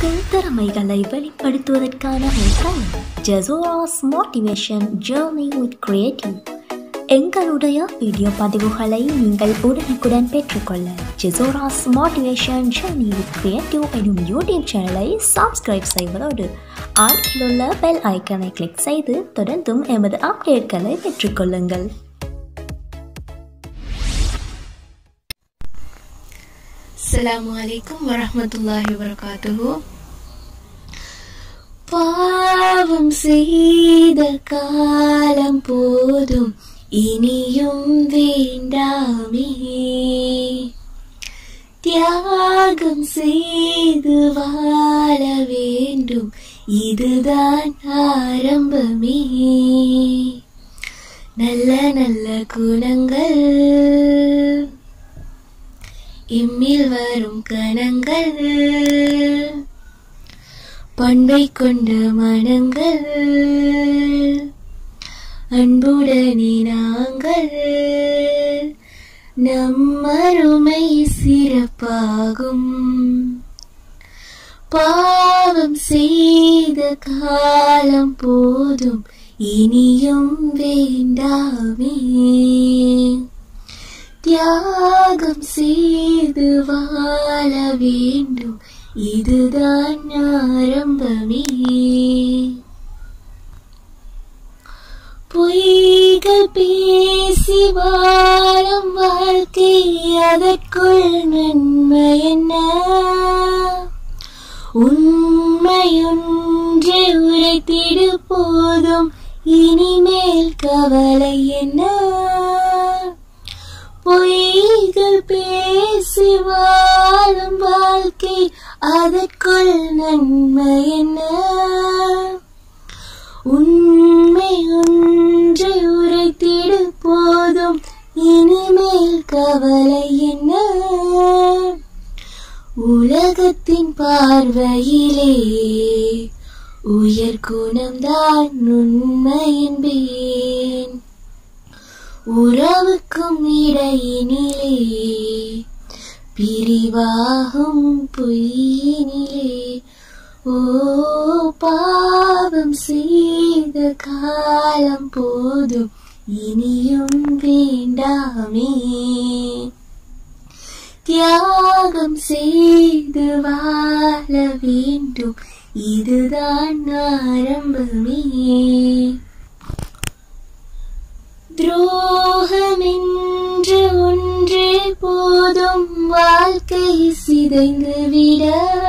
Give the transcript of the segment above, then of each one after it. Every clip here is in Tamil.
உங்கள் திறமைகளை வெளிப்படுத்துவதற்கான ஒரு தளம் Jesoras motivation journey with creative எங்களுடைய வீடியோ பதிவுகளை நீங்கள் உடனுக்குடன் பெற்றுக்கொள்ள Jesoras motivation journey with creative எனும் யூடியூப் சேனலை சப்ஸ்கிரைப் செய்வதோடு அருகில் உள்ள பெல் ஐக்கனை கிளிக் செய்து தொடர்ந்தும் எமது அப்டேட்களை பெற்றுக்கொள்ளுங்கள் அஸ்ஸலாமு அலைக்கும் வரஹ்மத்துல்லாஹி வபரகாத்துஹு பாவம் செய்த காலம் போதும் இனியும் வேண்டாமே தியாகம் செய்து வாழ வேண்டும் இதுதான் ஆரம்பமே நல்ல நல்ல குணங்கள் இம்மில் வரும் கணங்கள் பண்பை கொண்ட மனங்கள் அன்புடனே நாங்கள் நம் அருமை சிறப்பாகும் பாவம் செய்த காலம் போதும் இனியும் வேண்டாமே தியாகம் செய்து வாழ வேண்டும் இதுதான் ஆரம்பமே பொய்கள் பேசி வாழும் வாழ்க்கை அதற்குள் நன்மை என்ன உண்மையொன்று உரைத்திடு போதும் இனிமேல் கவலை என்ன பொய்கள் பேசி வாழும் வாழ்க்கை அதற்குள் நன்மை என்ன உண்மை ஒன்றை உரைத்திடு போதும் இனிமேல் கவலை என்ன உலகத்தின் பார்வையிலே உயர் குணம்தான் உண்மை என்பேன் உறவுக்கும் இடையினிலே பிரிவாகும் பொய்யினிலே ஓ பாவம் செய்த காலம் போதும் இனியும் வேண்டாமே தியாகம் செய்து வாழ வேண்டும் இதுதான் ஆரம்பமே துரோகமென்று ஒன்றே போதும் வாழ்க்கை சிதைந்து விட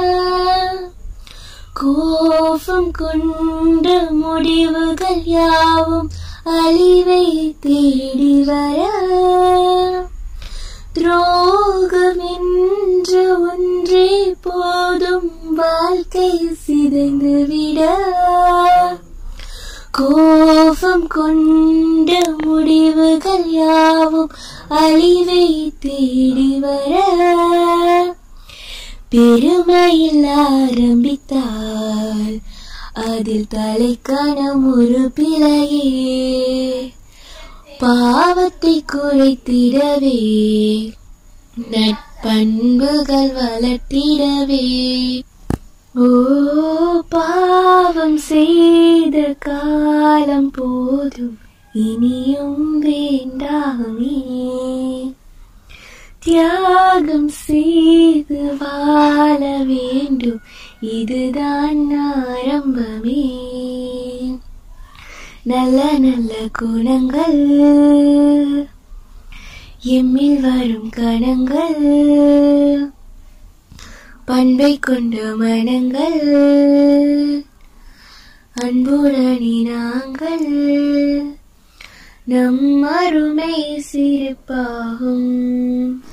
கோபம் கொண்ட முடிவுகள் யாவும் அழிவை தேடி வர துரோகமென்று ஒன்றே போதும் வாழ்க்கை சிதைந்து விட கோபம் கொண்ட முடிவுகள் யாவும் அழிவை தேடி வர பெருமையில் ஆரம்பித்தால் அதில் தலைக்கணம் ஒரு பிழையே பாவத்தை குறைத்திடவே நட்பண்புகள் வளர்த்திடவே ஓ பாவம் செய்த காலம் போதும் இனியும் வேண்டாமே தியாகம் செய்து வாழ வேண்டும் இதுதான் ஆரம்பமே நல்ல நல்ல குணங்கள் எம்மில் வரும் கணங்கள் பண்பை கொண்ட மனங்கள் அன்புடனே நாங்கள் நம் அருமை சிறப்பாகும்